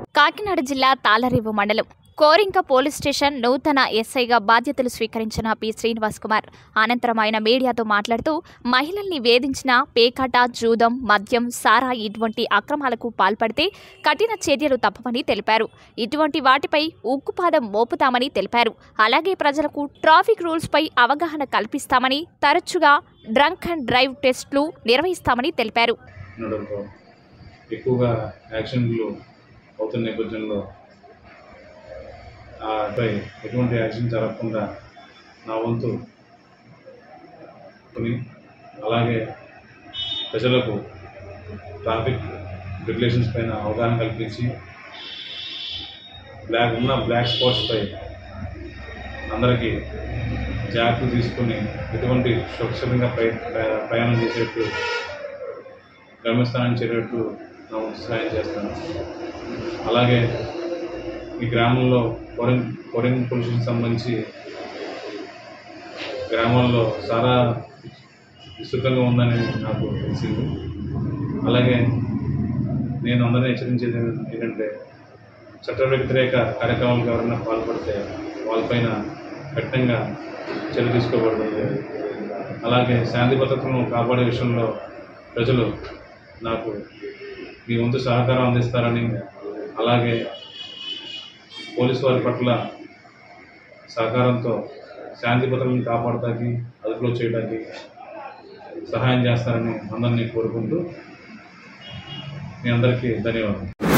కాకినాడ జిల్లా తాళరేవు మండలం కోరింక police station నూతన ఎస్ఐగా బాధ్యతలు స్వీకరించిన పి శ్రీనివాస్ కుమార్ అనంతరం ఆయన మీడియాతో మాట్లాడుతూ మహిళల్ని వేధించిన పేకాట జూదం మద్యం సారా ఇటువంటి అక్రమాలకు పాల్పడితే కఠిన చర్యలు తప్పవని తెలిపారు ఇటువంటి వాటిపై ఉక్కుపాదం మోపుతామని తెలిపారు అలాగే ప్రజలకు ట్రాఫిక్ రూల్స్పై అవగాహన కల్పిస్తామని తరచుగా డ్రంక్ అండ్ డ్రైవ్ టెస్టులు నిర్వహిస్తామని తెలిపారు నడవడం ఎక్కువగా యాక్షన్లు అవుతున్న నేపథ్యంలో పై ఎటువంటి యాక్షన్ జరగకుండా నా వంతు కొని అలాగే ప్రజలకు ట్రాఫిక్ రెగ్యులేషన్స్ పైన అవగాహన కల్పించి బ్లాక్ ఉన్న బ్లాక్ స్పాట్స్ పై అందరికీ జాగ్రత్తలు తీసుకుని ఎటువంటి సురక్షితంగా ప్రయ ప్రయా- ప్రయాణం చేసేట్టు గమ్యస్థానం చేరేట్టు నా వంతు సహాయం చేస్తాను అలాగే ఈ గ్రామంలో కొరిన్ కొరిన్ పొల్యూషన్ సంబంధించి గ్రామాల్లో సారా విస్తృతంగా ఉందని నాకు తెలిసింది అలాగే నేను అందరినీ హెచ్చరించేది ఏంటంటే చట్ట వ్యతిరేక కార్యక్రమాలకు ఎవరైనా పాల్పడితే వాళ్ళపైన కఠినంగా చర్య తీసుకోబడుతుంది అలాగే శాంతి భద్రతను కాపాడే విషయంలో ప్రజలు నాకు మీ వంతు సహకారం అందిస్తారని అలాగే పోలీసు వారి పట్ల సహకారంతో శాంతి భద్రతలను కాపాడటానికి అదుపులో చేయడానికి సహాయం చేస్తారని అందరినీ కోరుకుంటూ మీ అందరికీ ధన్యవాదాలు